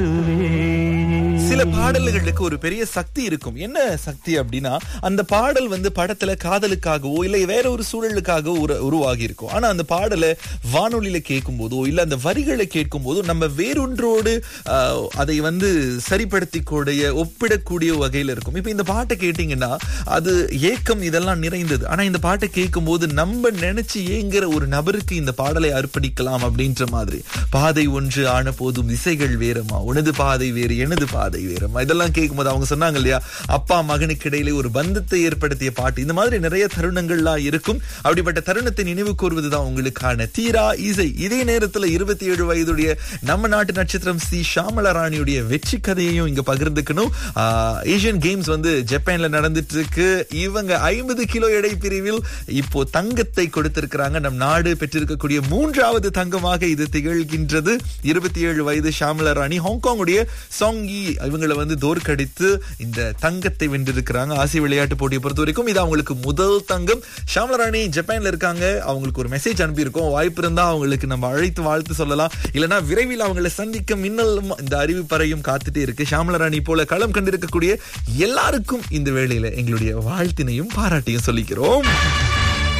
காட்டுவேன் சில பாடல்களுக்கு ஒரு பெரிய சக்தி இருக்கும் என்ன சக்தி அப்படின்னா அந்த பாடல் வந்து படத்துல காதலுக்காகவோ இல்ல வேற ஒரு சூழலுக்காகவோ உரு- உருவாகி இருக்கும் ஆனா அந்த பாடலை வானொலியில கேட்கும் போதோ இல்ல அந்த வரிகளை கேட்கும் போதோ நம்ம வேறொன்றோடு ஆஹ், அதை வந்து சரிப்படுத்திக்கூடிய ஒப்பிடக்கூடிய வகையில இருக்கும் இப்ப இந்த பாட்டை கேட்டீங்கன்னா அது ஏக்கம் இதெல்லாம் நிறைந்தது ஆனா இந்த பாட்டை கேட்கும் போது நம்ம நினைச்சு ஏங்குற ஒரு நபருக்கு இந்த பாடலை அர்ப்பணிக்கலாம் அப்படின்ற மாதிரி பாதை ஒன்று ஆன போதும் திசைகள் வேறமா உனது பாதை வேறு எனது பாதை வேறமா இதெல்லாம் கேட்கும்போது அவங்க சொன்னாங்க இல்லையா அப்பா மகனுக்கு இடையிலே ஒரு பந்தத்தை ஏற்படுத்திய பாட்டு இந்த மாதிரி நிறைய தருணங்கள்லாம் இருக்கும் அப்படிப்பட்ட தருணத்தை நினைவு கூறுவதுதான் உங்களுக்கான தீரா இசை இதே நேரத்துல இருபத்தி ஏழு வயதுடைய நம்ம நாட்டு நட்சத்திரம் சி ஷாமலா ராணியுடைய வெற்றி கதையையும் இங்க பகிர்ந்துக்கணும் ஆஹ், ஏசியன் கேம்ஸ் வந்து ஜப்பான்ல நடந்துட்டு இருக்கு இவங்க ஐம்பது கிலோ எடை பிரிவில் இப்போ தங்கத்தை கொடுத்திருக்கிறாங்க நம் நாடு பெற்றிருக்கக்கூடிய மூன்றாவது தங்கமாக இது திகழ்கின்றது இருபத்தி ஏழு வயது ஷாமலா ராணி ஹாங்காங்குடைய சாங்கி இவங்களை வந்து தோற்கடித்து இந்த தங்கத்தை வென்றிருக்கிறாங்க ஆசிய விளையாட்டு போட்டியை பொறுத்த வரைக்கும் இது அவங்களுக்கு முதல் தங்கம் ஷாமலா ராணி ஜப்பான்ல இருக்காங்க அவங்களுக்கு ஒரு மெசேஜ் அனுப்பியிருக்கோம் வாய்ப்பு இருந்தா அவங்களுக்கு நம்ம அழைத்து வாழ்த்து சொல்லலாம் இல்லனா விரைவில் அவங்களை சந்திக்க மின்னலும் இந்த அறிவிப்பறையும் காத்துட்டே இருக்கு ஷாமலா ராணி போல களம் கண்டிருக்கக்கூடிய எல்லாருக்கும் இந்த வேளையில எங்களுடைய வாழ்த்தினையும் பாராட்டியும் சொல்லிக்கிறோம்